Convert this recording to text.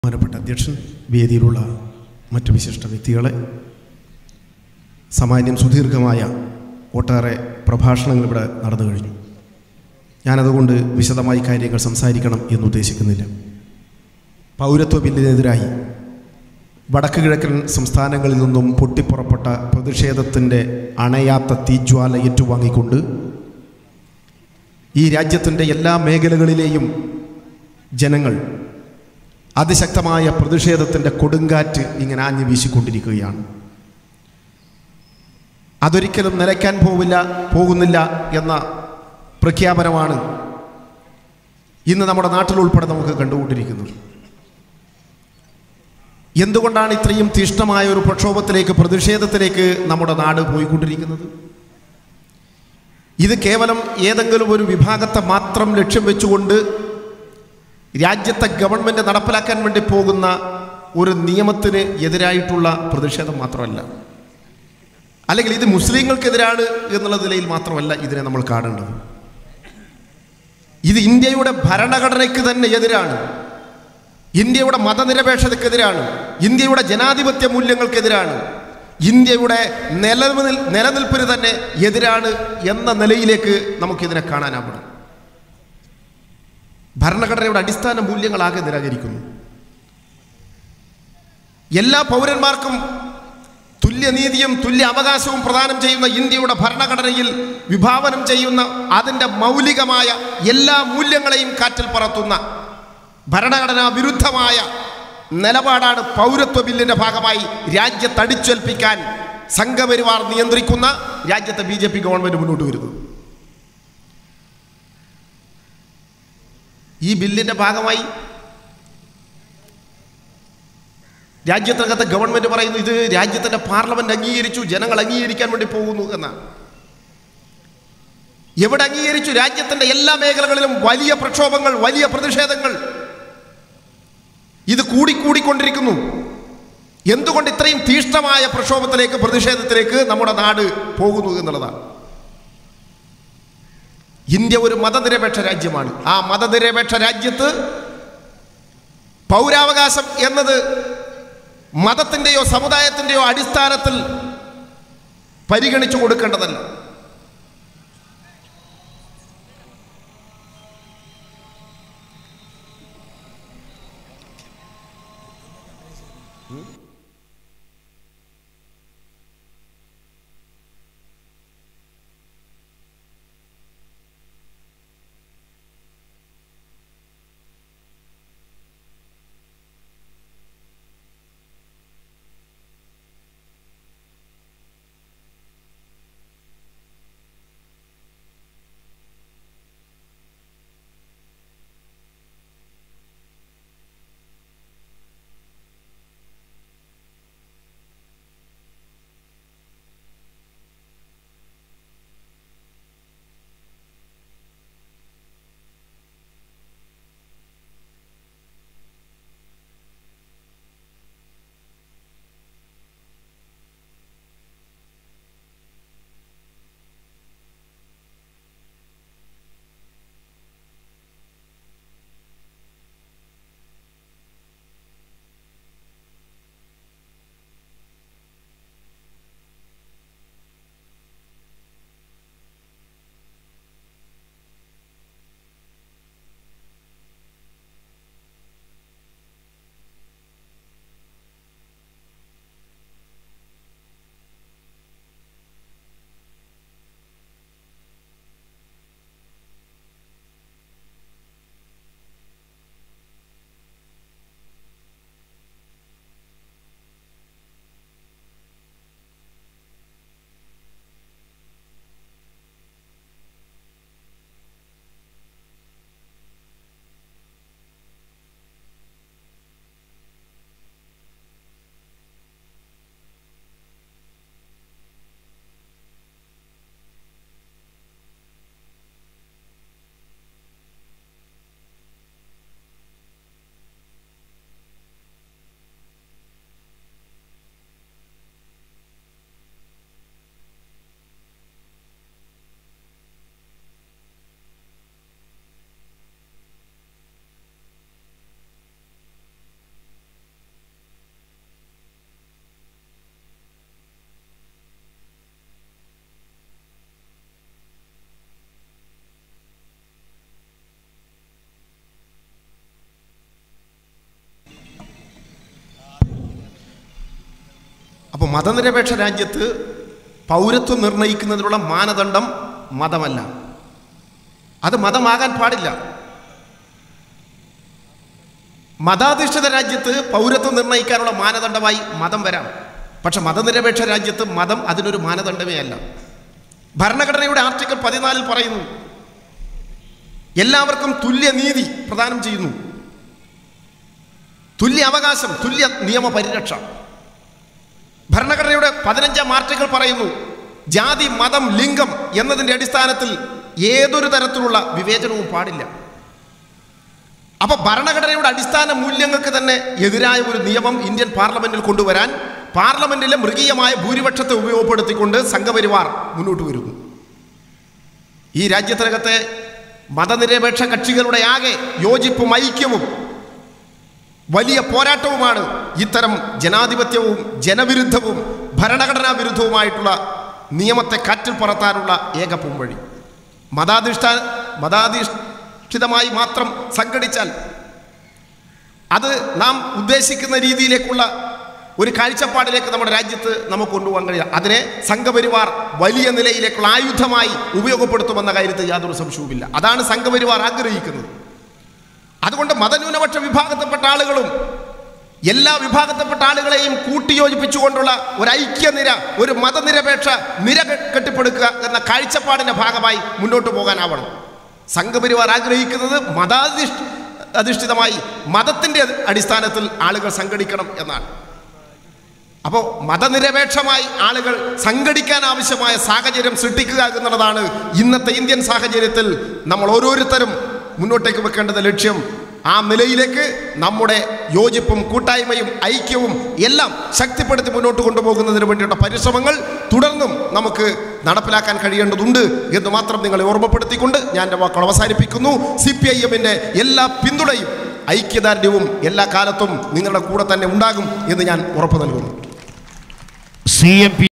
ബഹുമാനപ്പെട്ട അധ്യക്ഷൻ വേദിയിലുള്ള മറ്റു വിശിഷ്ട വ്യക്തികളെ സാമാന്യം സുദീർഘമായ ഒട്ടേറെ പ്രഭാഷണങ്ങൾ ഇവിടെ നടന്നു കഴിഞ്ഞു ഞാനതുകൊണ്ട് വിശദമായി കാര്യങ്ങൾ സംസാരിക്കണം എന്ന് ഉദ്ദേശിക്കുന്നില്ല പൗരത്വ ബില്ലിനെതിരായി വടക്ക് കിഴക്കൻ സംസ്ഥാനങ്ങളിൽ നിന്നും പൊട്ടിപ്പുറപ്പെട്ട പ്രതിഷേധത്തിൻ്റെ അണയാത്ത തീജ്വാല ഏറ്റുവാങ്ങിക്കൊണ്ട് ഈ രാജ്യത്തിൻ്റെ എല്ലാ മേഖലകളിലെയും ജനങ്ങൾ അതിശക്തമായ പ്രതിഷേധത്തിൻ്റെ കൊടുങ്കാറ്റ് ഇങ്ങനെ ആഞ്ഞു വീശിക്കൊണ്ടിരിക്കുകയാണ് അതൊരിക്കലും നിലയ്ക്കാൻ പോവില്ല പോകുന്നില്ല എന്ന പ്രഖ്യാപനമാണ് ഇന്ന് നമ്മുടെ നാട്ടിലുൾപ്പെടെ നമുക്ക് കണ്ടുകൊണ്ടിരിക്കുന്നത് എന്തുകൊണ്ടാണ് ഇത്രയും തീഷ്ണമായ ഒരു പ്രക്ഷോഭത്തിലേക്ക് പ്രതിഷേധത്തിലേക്ക് നമ്മുടെ നാട് പോയിക്കൊണ്ടിരിക്കുന്നത് ഇത് കേവലം ഏതെങ്കിലും ഒരു വിഭാഗത്തെ മാത്രം ലക്ഷ്യം വെച്ചുകൊണ്ട് രാജ്യത്തെ ഗവൺമെൻറ് നടപ്പിലാക്കാൻ വേണ്ടി പോകുന്ന ഒരു നിയമത്തിന് എതിരായിട്ടുള്ള പ്രതിഷേധം മാത്രമല്ല അല്ലെങ്കിൽ ഇത് മുസ്ലിങ്ങൾക്കെതിരാണ് എന്നുള്ള നിലയിൽ മാത്രമല്ല ഇതിനെ നമ്മൾ കാണേണ്ടത് ഇത് ഇന്ത്യയുടെ ഭരണഘടനയ്ക്ക് തന്നെ എതിരാണ് ഇന്ത്യയുടെ മതനിരപേക്ഷതയ്ക്കെതിരാണ് ഇന്ത്യയുടെ ജനാധിപത്യ മൂല്യങ്ങൾക്കെതിരാണ് ഇന്ത്യയുടെ നിലനിൽ നിലനിൽപ്പിന് തന്നെ എതിരാണ് എന്ന നിലയിലേക്ക് നമുക്കിതിനെ കാണാനാവണം ഭരണഘടനയുടെ അടിസ്ഥാന മൂല്യങ്ങളാകെ നിരാകരിക്കുന്നു എല്ലാ പൗരന്മാർക്കും തുല്യനീതിയും തുല്യ അവകാശവും പ്രദാനം ചെയ്യുന്ന ഇന്ത്യയുടെ ഭരണഘടനയിൽ വിഭാവനം ചെയ്യുന്ന അതിൻ്റെ മൗലികമായ എല്ലാ മൂല്യങ്ങളെയും കാറ്റിൽ പറത്തുന്ന ഭരണഘടനാ വിരുദ്ധമായ നിലപാടാണ് പൗരത്വ ബില്ലിന്റെ ഭാഗമായി രാജ്യത്ത് അടിച്ചേൽപ്പിക്കാൻ സംഘപരിവാർ നിയന്ത്രിക്കുന്ന രാജ്യത്തെ ബി ജെ പി ഗവൺമെന്റ് മുന്നോട്ട് വരുന്നത് ഈ ബില്ലിന്റെ ഭാഗമായി രാജ്യത്തിനകത്തെ ഗവൺമെന്റ് പറയുന്നു ഇത് രാജ്യത്തിന്റെ പാർലമെന്റ് അംഗീകരിച്ചു ജനങ്ങൾ അംഗീകരിക്കാൻ വേണ്ടി പോകുന്നു എന്നാണ് എവിടെ അംഗീകരിച്ചു രാജ്യത്തിന്റെ എല്ലാ മേഖലകളിലും വലിയ പ്രക്ഷോഭങ്ങൾ വലിയ പ്രതിഷേധങ്ങൾ ഇത് കൂടിക്കൂടിക്കൊണ്ടിരിക്കുന്നു എന്തുകൊണ്ട് ഇത്രയും തീഷ്ണമായ പ്രക്ഷോഭത്തിലേക്ക് പ്രതിഷേധത്തിലേക്ക് നമ്മുടെ നാട് പോകുന്നു എന്നുള്ളതാണ് ഇന്ത്യ ഒരു മതനിരപേക്ഷ രാജ്യമാണ് ആ മതനിരപേക്ഷ രാജ്യത്ത് പൗരാവകാശം എന്നത് മതത്തിൻ്റെയോ സമുദായത്തിൻ്റെയോ അടിസ്ഥാനത്തിൽ പരിഗണിച്ചു കൊടുക്കേണ്ടതല്ല അപ്പോൾ മതനിരപേക്ഷ രാജ്യത്ത് പൗരത്വം നിർണ്ണയിക്കുന്നതിനുള്ള മാനദണ്ഡം മതമല്ല അത് മതമാകാൻ പാടില്ല മതാധിഷ്ഠിത രാജ്യത്ത് പൗരത്വം നിർണ്ണയിക്കാനുള്ള മാനദണ്ഡമായി മതം വരാം പക്ഷെ മതനിരപേക്ഷ രാജ്യത്ത് മതം അതിനൊരു മാനദണ്ഡമേ അല്ല ഭരണഘടനയുടെ ആർട്ടിക്കിൾ പതിനാലിൽ പറയുന്നു എല്ലാവർക്കും തുല്യ നീതി പ്രദാനം ചെയ്യുന്നു തുല്യ അവകാശം തുല്യ നിയമ പരിരക്ഷ ഭരണഘടനയുടെ പതിനഞ്ചാം ആർട്ടിക്കിൾ പറയുന്നു ജാതി മതം ലിംഗം എന്നതിൻ്റെ അടിസ്ഥാനത്തിൽ ഏതൊരു തരത്തിലുള്ള വിവേചനവും പാടില്ല അപ്പൊ ഭരണഘടനയുടെ അടിസ്ഥാന മൂല്യങ്ങൾക്ക് തന്നെ എതിരായ ഒരു നിയമം ഇന്ത്യൻ പാർലമെന്റിൽ കൊണ്ടുവരാൻ പാർലമെന്റിലെ മൃഗീയമായ ഭൂരിപക്ഷത്തെ ഉപയോഗപ്പെടുത്തിക്കൊണ്ട് സംഘപരിവാർ മുന്നോട്ട് വരുന്നു ഈ രാജ്യത്തിനകത്തെ മതനിരപേക്ഷ കക്ഷികളുടെ ആകെ യോജിപ്പും ഐക്യവും വലിയ പോരാട്ടവുമാണ് ഇത്തരം ജനാധിപത്യവും ജനവിരുദ്ധവും ഭരണഘടനാ വിരുദ്ധവുമായിട്ടുള്ള നിയമത്തെ കാറ്റിൽ പറത്താനുള്ള ഏക പൂമ്പഴി മതാധിഷ്ഠ മതാധിഷ്ഠിതമായി മാത്രം സംഘടിച്ചാൽ അത് നാം ഉദ്ദേശിക്കുന്ന രീതിയിലേക്കുള്ള ഒരു കാഴ്ചപ്പാടിലേക്ക് നമ്മുടെ രാജ്യത്ത് നമുക്ക് കൊണ്ടുപോകാൻ കഴിയില്ല അതിനെ സംഘപരിവാർ വലിയ നിലയിലേക്കുള്ള ആയുധമായി ഉപയോഗപ്പെടുത്തുമെന്ന കാര്യത്തിൽ യാതൊരു സംശയവുമില്ല അതാണ് സംഘപരിവാർ ആഗ്രഹിക്കുന്നത് അതുകൊണ്ട് മതന്യൂനപക്ഷ വിഭാഗത്തിൽപ്പെട്ട ആളുകളും എല്ലാ വിഭാഗത്തിൽപ്പെട്ട ആളുകളെയും കൂട്ടിയോജിപ്പിച്ചുകൊണ്ടുള്ള ഒരു ഐക്യനിര ഒരു മതനിരപേക്ഷ നിര കെ- കെട്ടിപ്പടുക്കുക എന്ന കാഴ്ചപ്പാടിന്റെ ഭാഗമായി മുന്നോട്ട് പോകാനാവണം സംഘപരിവാർ ആഗ്രഹിക്കുന്നത് മതാധിഷ്ഠ അധിഷ്ഠിതമായി മതത്തിന്റെ അടിസ്ഥാനത്തിൽ ആളുകൾ സംഘടിക്കണം എന്നാണ് അപ്പോൾ മതനിരപേക്ഷമായി ആളുകൾ സംഘടിക്കാൻ ആവശ്യമായ സാഹചര്യം സൃഷ്ടിക്കുക എന്നുള്ളതാണ് ഇന്നത്തെ ഇന്ത്യൻ സാഹചര്യത്തിൽ നമ്മൾ ഓരോരുത്തരും മുന്നോട്ടേക്ക് വെക്കേണ്ടത് ലക്ഷ്യം ആ നിലയിലേക്ക് നമ്മുടെ യോജിപ്പും കൂട്ടായ്മയും ഐക്യവും എല്ലാം ശക്തിപ്പെടുത്തി മുന്നോട്ട് കൊണ്ടുപോകുന്നതിന് വേണ്ടിയുള്ള പരിശ്രമങ്ങൾ തുടർന്നും നമുക്ക് നടപ്പിലാക്കാൻ കഴിയേണ്ടതുണ്ട് എന്ന് മാത്രം നിങ്ങളെ ഓർമ്മപ്പെടുത്തിക്കൊണ്ട് ഞാൻ എൻ്റെ വാക്കുകൾ അവസാനിപ്പിക്കുന്നു സി പി ഐ എമ്മിൻ്റെ എല്ലാ പിന്തുണയും ഐക്യദാർഢ്യവും എല്ലാ കാലത്തും നിങ്ങളുടെ കൂടെ തന്നെ ഉണ്ടാകും എന്ന് ഞാൻ ഉറപ്പു നൽകുന്നു സി എം പി